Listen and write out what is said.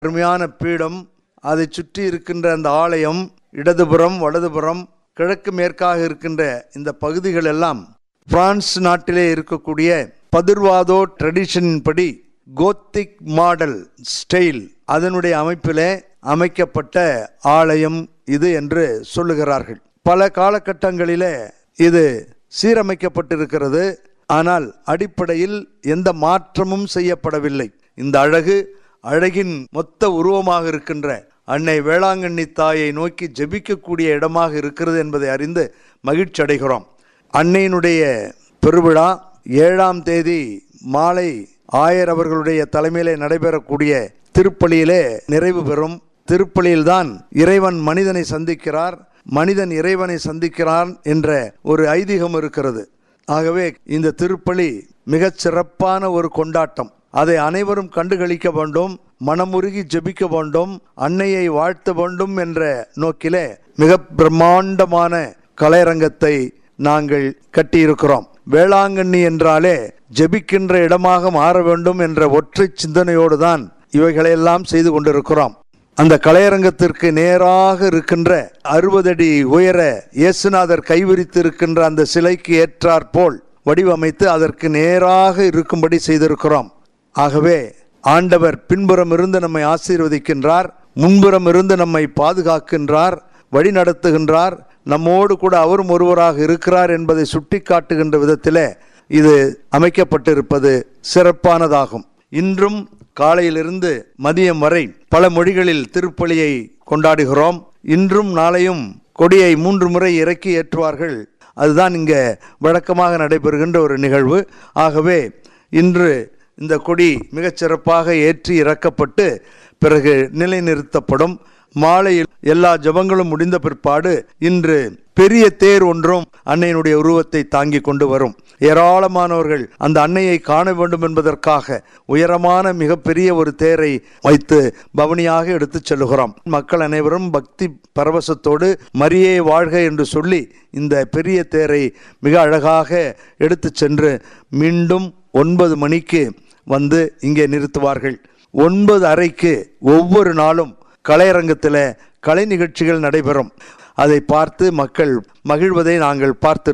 அருமையான பீடம் அதை சுற்றி இருக்கின்ற அந்த ஆலயம் இடதுபுறம் வலதுபுறம் கிழக்கு மேற்காக இருக்கின்ற இந்த பகுதிகள் எல்லாம் பிரான்ஸ் நாட்டிலே இருக்கக்கூடிய பதிர்வாதோ ட்ரெடிஷனின் படி கோத்திக் மாடல் ஸ்டைல் அதனுடைய அமைப்பிலே அமைக்கப்பட்ட ஆலயம் இது என்று சொல்லுகிறார்கள் பல காலகட்டங்களிலே இது சீரமைக்கப்பட்டிருக்கிறது ஆனால் அடிப்படையில் எந்த மாற்றமும் செய்யப்படவில்லை இந்த அழகு அழகின் மொத்த உருவமாக இருக்கின்ற அன்னை வேளாங்கண்ணி தாயை நோக்கி ஜெபிக்கக்கூடிய இடமாக இருக்கிறது என்பதை அறிந்து மகிழ்ச்சி அடைகிறோம் அன்னையினுடைய பெருவிழா ஏழாம் தேதி மாலை ஆயர் அவர்களுடைய தலைமையிலே நடைபெறக்கூடிய திருப்பலியிலே நிறைவு பெறும் திருப்பலியில்தான் இறைவன் மனிதனை சந்திக்கிறார் மனிதன் இறைவனை சந்திக்கிறான் என்ற ஒரு ஐதீகம் இருக்கிறது ஆகவே இந்த திருப்பலி மிகச் சிறப்பான ஒரு கொண்டாட்டம் அதை அனைவரும் கண்டுகளிக்க வேண்டும் மனமுருகி ஜெபிக்க வேண்டும் அன்னையை வாழ்த்த வேண்டும் என்ற நோக்கிலே மிக பிரம்மாண்டமான கலையரங்கத்தை நாங்கள் கட்டியிருக்கிறோம் வேளாங்கண்ணி என்றாலே ஜெபிக்கின்ற இடமாக மாற வேண்டும் என்ற ஒற்றை சிந்தனையோடு தான் இவைகளையெல்லாம் செய்து கொண்டிருக்கிறோம் அந்த கலையரங்கத்திற்கு நேராக இருக்கின்ற அறுபது அடி உயர இயேசுநாதர் கைவிரித்து இருக்கின்ற அந்த சிலைக்கு ஏற்றாற் போல் வடிவமைத்து அதற்கு நேராக இருக்கும்படி செய்திருக்கிறோம் ஆகவே ஆண்டவர் பின்புறம் இருந்து நம்மை ஆசீர்வதிக்கின்றார் முன்புறம் இருந்து நம்மை பாதுகாக்கின்றார் வழி நடத்துகின்றார் நம்மோடு கூட அவரும் ஒருவராக இருக்கிறார் என்பதை சுட்டிக்காட்டுகின்ற விதத்திலே இது அமைக்கப்பட்டிருப்பது சிறப்பானதாகும் இன்றும் காலையிலிருந்து மதியம் வரை பல மொழிகளில் திருப்பலியை கொண்டாடுகிறோம் இன்றும் நாளையும் கொடியை மூன்று முறை இறக்கி ஏற்றுவார்கள் அதுதான் இங்க வழக்கமாக நடைபெறுகின்ற ஒரு நிகழ்வு ஆகவே இன்று இந்த கொடி மிகச் சிறப்பாக ஏற்றி இறக்கப்பட்டு பிறகு நிலைநிறுத்தப்படும் மாலையில் எல்லா ஜபங்களும் முடிந்த பிற்பாடு இன்று பெரிய தேர் ஒன்றும் அன்னையினுடைய உருவத்தை தாங்கி கொண்டு வரும் ஏராளமானவர்கள் அந்த அன்னையை காண வேண்டும் என்பதற்காக உயரமான மிகப்பெரிய ஒரு தேரை வைத்து பவனியாக எடுத்துச் செல்லுகிறோம் மக்கள் அனைவரும் பக்தி பரவசத்தோடு மரியே வாழ்க என்று சொல்லி இந்த பெரிய தேரை மிக அழகாக எடுத்துச் சென்று மீண்டும் ஒன்பது மணிக்கு வந்து இங்கே நிறுத்துவார்கள் ஒன்பது அறைக்கு ஒவ்வொரு நாளும் கலையரங்கத்தில் கலை நிகழ்ச்சிகள் நடைபெறும் அதை பார்த்து மக்கள் மகிழ்வதை நாங்கள் பார்த்து